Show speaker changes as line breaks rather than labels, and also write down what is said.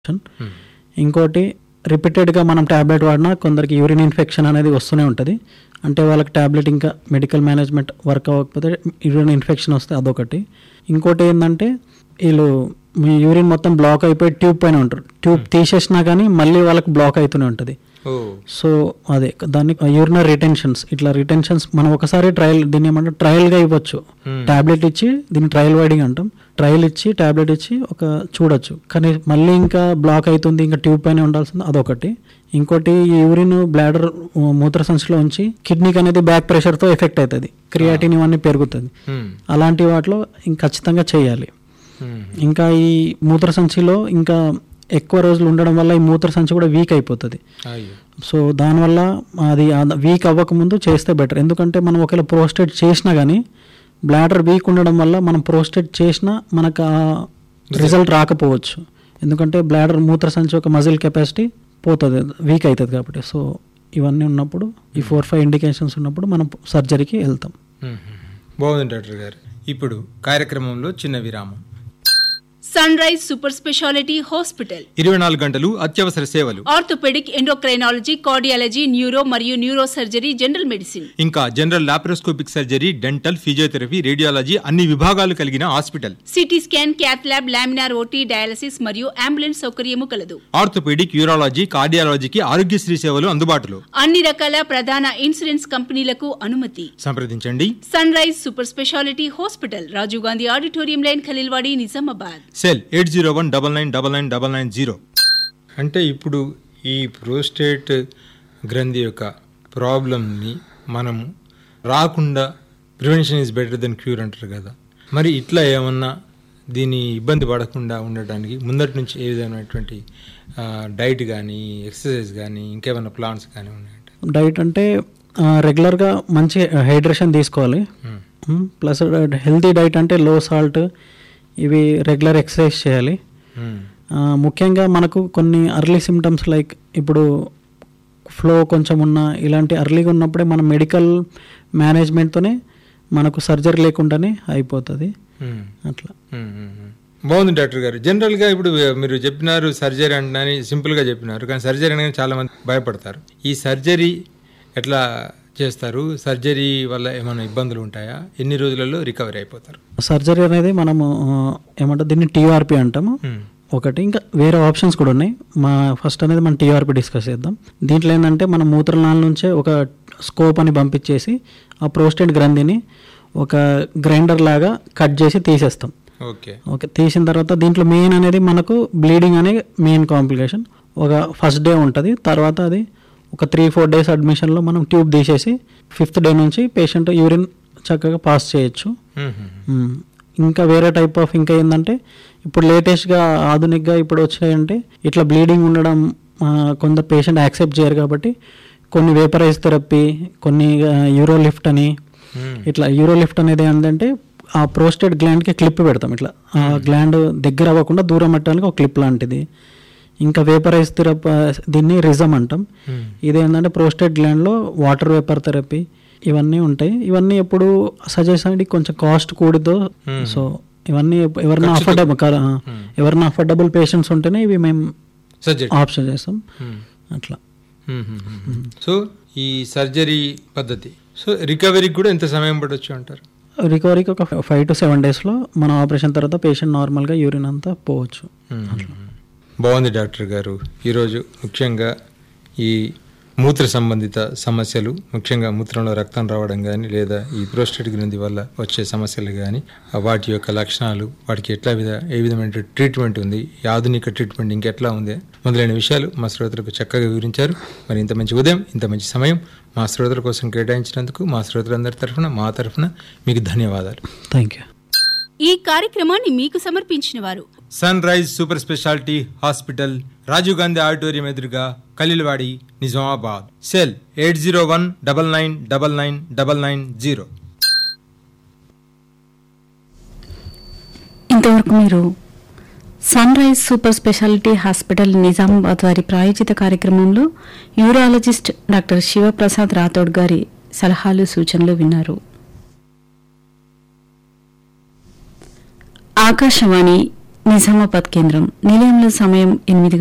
ఇంకోటి రిపీటెడ్గా మనం ట్యాబ్లెట్ వాడినా కొందరికి యూరిన్ ఇన్ఫెక్షన్ అనేది వస్తూనే ఉంటుంది అంటే వాళ్ళకి ట్యాబ్లెట్ ఇంకా మెడికల్ మేనేజ్మెంట్ వర్క్ అవ్వకపోతే యూరిన్ ఇన్ఫెక్షన్ వస్తే అదొకటి ఇంకోటి ఏంటంటే వీళ్ళు మీ యూరిన్ మొత్తం బ్లాక్ అయిపోయి ట్యూబ్ పైన ఉంటారు ట్యూబ్ తీసేసినా కానీ మళ్ళీ వాళ్ళకి బ్లాక్ అవుతూనే ఉంటుంది
ఓ
సో అదే దాన్ని యూరినర్ రిటెన్షన్స్ ఇట్లా రిటెన్షన్స్ మనం ఒకసారి ట్రయల్ దీన్ని ఏమంటే ట్రయల్గా ఇవ్వచ్చు టాబ్లెట్ ఇచ్చి దీన్ని ట్రయల్ వైడింగ్ అంటాం ట్రయల్ ఇచ్చి టాబ్లెట్ ఇచ్చి ఒక చూడొచ్చు కానీ మళ్ళీ ఇంకా బ్లాక్ అవుతుంది ఇంకా ట్యూబ్ పైన ఉండాల్సింది అదొకటి ఇంకోటి ఈ యూరిన్ బ్లాడర్ మూత్ర సంచిలో ఉంచి కిడ్నీకి అనేది బ్యాక్ ప్రెషర్తో ఎఫెక్ట్ అవుతుంది క్రియాటిన్ ఇవన్నీ పెరుగుతుంది
హ్మ్.
అలాంటి వాటిలో ఇంక ఖచ్చితంగా చేయాలి
హ్మ్.
ఇంకా ఈ మూత్ర సంచిలో ఇంకా ఎక్కువ రోజులు ఉండడం వల్ల ఈ మూత్ర సంచి కూడా వీక్ అయిపోతుంది
అయ్యో
సో దానివల్ల అది వీక్ అవ్వకముందు చేస్తే బెటర్ ఎందుకంటే మనం ఒకవేళ ప్రోస్టేట్ చేసినా కానీ బ్లాడర్ వీక్ ఉండడం వల్ల మనం ప్రోస్టేట్ చేసినా మనకు ఆ రిజల్ట్ రాకపోవచ్చు ఎందుకంటే బ్లాడర్ మూత్ర సంచి ఒక మజిల్ కెపాసిటీ పోతుంది వీక్ అవుతుంది కాబట్టి సో ఇవన్నీ ఉన్నప్పుడు ఈ ఫోర్ ఫైవ్ ఇండికేషన్స్ ఉన్నప్పుడు మనం సర్జరీకి వెళ్తాం
హ్మ్. బాగుంది డాక్టర్ గారు ఇప్పుడు కార్యక్రమంలో చిన్న విరామం
sunrise super speciality hospital
ఇరవై నాలుగు గంటలు అత్యవసర సేవలు
ఆర్థోపెడిక్ ఎండోక్రైనాలజీ కార్డియాలజీ న్యూరో మరియు న్యూరో సర్జరీ జనరల్ మెడిసిన్
ఇంకా general laparoscopic surgery dental physiotherapy radiology అన్ని విభాగాలు కలిగిన hospital
CT scan cath lab laminar OT dialysis మరియు అంబులెన్స్ సౌకర్యము కలదు
ఆర్థోపెడిక్ యూరాలజీ కార్డియాలజీకి ఆరోగ్యశ్రీ సేవలు అందుబాటులో
అన్ని రకాల ప్రధాన ఇన్సూరెన్స్ కంపెనీలకు అనుమతి
సంప్రదించండి
sunrise super speciality hospital Rajiv Gandhi auditorium line Khaleelwadi Nizamabad
cell eight zero one double nine double nine double nine zero అంటే ఇప్పుడు ఈ ప్రోస్టేట్ గ్రంథి యొక్క ప్రాబ్లమ్ని మనము రాకుండా prevention is better than cure అంటారు కదా మరి ఇట్లా ఏమన్నా దీన్ని ఇబ్బంది పడకుండా ఉండటానికి ముందటి నుంచి ఏ విధమైనటువంటి డైట్ కానీ ఎక్సర్సైజ్ కానీ ఇంకేమైనా ప్లాన్స్ కానీ ఉన్నాయంటే
డైట్ అంటే రెగ్యులర్గా మంచి హైడ్రేషన్ తీసుకోవాలి ప్లస్ హెల్తీ డైట్ అంటే లో సాల్ట్ ఇవి రెగ్యులర్ ఎక్సర్సైజ్ చేయాలి ఆ, ముఖ్యంగా మనకు కొన్ని అర్లీ సిమ్టమ్స్ లైక్ ఇప్పుడు ఫ్లో కొంచెం ఉన్న ఇలాంటి అర్లీగా ఉన్నప్పుడే మన మెడికల్ మేనేజ్మెంట్తోనే మనకు సర్జరీ లేకుండానే అయిపోతుంది అట్లా
మ్మ్, మ్మ్, మ్మ్. బాగుంది డాక్టర్ గారు జనరల్ గా ఇప్పుడు మీరు చెప్పినారు సర్జరీ అంటే సింపుల్ గా చెప్పినారు కానీ సర్జరీ అనేది చాలా మంది భయపడతారు ఈ సర్జరీ ఎట్లా చేస్తారు సర్జరీ వల్ల ఏమైనా ఇబ్బందులు ఉంటాయా ఎన్ని రోజులలో రికవరీ అయిపోతారు
సర్జరీ అనేది మనము ఆ, ఏమంటారు దీన్ని టీఆర్పీ అంటాము
మ్మ్.
ఒకటి ఇంకా వేరే ఆప్షన్స్ కూడా ఉన్నాయి మా ఫస్ట్ అనేది మనం టీఆర్పీ డిస్కస్ చేద్దాం దీంట్లో ఏంటంటే మన మూత్రనాళ నుంచే ఒక స్కోప్ అని పంపించేసి ఆ ప్రోస్టేట్ గ్రంథిని ఒక గ్రైండర్ లాగా కట్ చేసి తీసేస్తాం
ఓకే
ఓకే తీసిన తర్వాత దీంట్లో మెయిన్ అనేది మనకు బ్లీడింగ్ అనే మెయిన్ కాంప్లికేషన్ ఒక ఫస్ట్ డే ఉంటుంది తర్వాత అది ఒక త్రీ ఫోర్ డేస్ అడ్మిషన్లో మనం ట్యూబ్ తీసేసి ఫిఫ్త్ డే నుంచి పేషెంట్ యూరిన్ చక్కగా పాస్ చేయొచ్చు
మ్మ్, మ్మ్.
మ్మ్. ఇంకా వేరే టైప్ ఆఫ్ ఇంకా ఏంటంటే ఇప్పుడు లేటెస్ట్గా ఆధునిక్గా ఇప్పుడు వచ్చాయంటే ఇట్లా బ్లీడింగ్ ఉండడం ఆ, కొందరు పేషెంట్ యాక్సెప్ట్ చేయరు కాబట్టి కొన్ని వేపరైజ్ థెరపీ కొన్ని యూరో లిఫ్ట్ అని
మ్మ్.
ఇట్లా యూరో లిఫ్ట్ అనేది ఏంటంటే ఆ ప్రోస్టేట్ గ్లాండ్కి క్లిప్ పెడతాం ఇట్లా ఆ గ్లాండ్ దగ్గర అవ్వకుండా దూరం పెట్టడానికి ఒక క్లిప్ లాంటిది ఇంకా వేపరైజ్ థెరపీ దీన్ని రిజమ్ అంటాం
మ్మ్.
ఇది ఏంటంటే ప్రోస్టేట్ గ్లాండ్లో వాటర్ వేపర్ థెరపీ ఇవన్నీ ఉంటాయి ఇవన్నీ ఎప్పుడు సజెస్ట్ అండి కొంచెం కాస్ట్ కూడితో
Hmm.
సో ఇవన్నీ ఎప్ప- ఎవరైనా అఫోర్డబుల్ ఎవరైనా అఫోర్డబుల్ పేషెంట్స్ ఉంటేనే ఇవి మేము
సర్జరీ
ఆప్షన్ చేస్తాం
మ్మ్.
అట్లా
మ్మ్, మ్మ్, మ్మ్. సో ఈ సర్జరీ పద్ధతి సో రికవరీకి కూడా ఎంత సమయం పడవచ్చు అంటారు
రికవరీకి ఒక ఫైవ్ టు సెవెన్ డేస్లో మన ఆపరేషన్ తర్వాత పేషెంట్ నార్మల్గా యూరిన్ అంతా పోవచ్చు
బాగుంది డాక్టర్ గారు ఈరోజు ముఖ్యంగా ఈ మూత్ర సంబంధిత సమస్యలు ముఖ్యంగా మూత్రంలో రక్తం రావడం కానీ లేదా ఈ ప్రోస్టేట్ గ్రంథి వల్ల వచ్చే సమస్యలు కానీ వాటి యొక్క లక్షణాలు వాటికి ఎట్లా విధ ఏ విధమైన ట్రీట్మెంట్ ఉంది ఈ ఆధునిక ట్రీట్మెంట్ ఇంకెట్లా ఉంది మొదలైన విషయాలు మా శ్రోతలకు చక్కగా వివరించారు మరి ఇంత మంచి ఉదయం ఇంత మంచి సమయం మా శ్రోతల కోసం కేటాయించినందుకు మా శ్రోతలందరి తరఫున మా తరఫున మీకు ధన్యవాదాలు
థ్యాంక్ యూ
ఈ కార్యక్రమాన్ని మీకు సమర్పించిన వారు
sunrise super speciality hospital Rajiv Gandhi auditorium ఎదురుగా Khaleelwadi Nizamabad cell eight zero one double nine double nine double nine zero
ఇంతవరకు మీరు sunrise super speciality hospital Nizamabad వారి ప్రాయోజిత కార్యక్రమంలో యూరాలజిస్ట్ డాక్టర్ శివప్రసాద్ రాథోడ్ గారి సలహాలు సూచనలు విన్నారు ఆకాశవాణి నిజామాబాద్ కేంద్రం నిలయంలో సమయం ఎనిమిది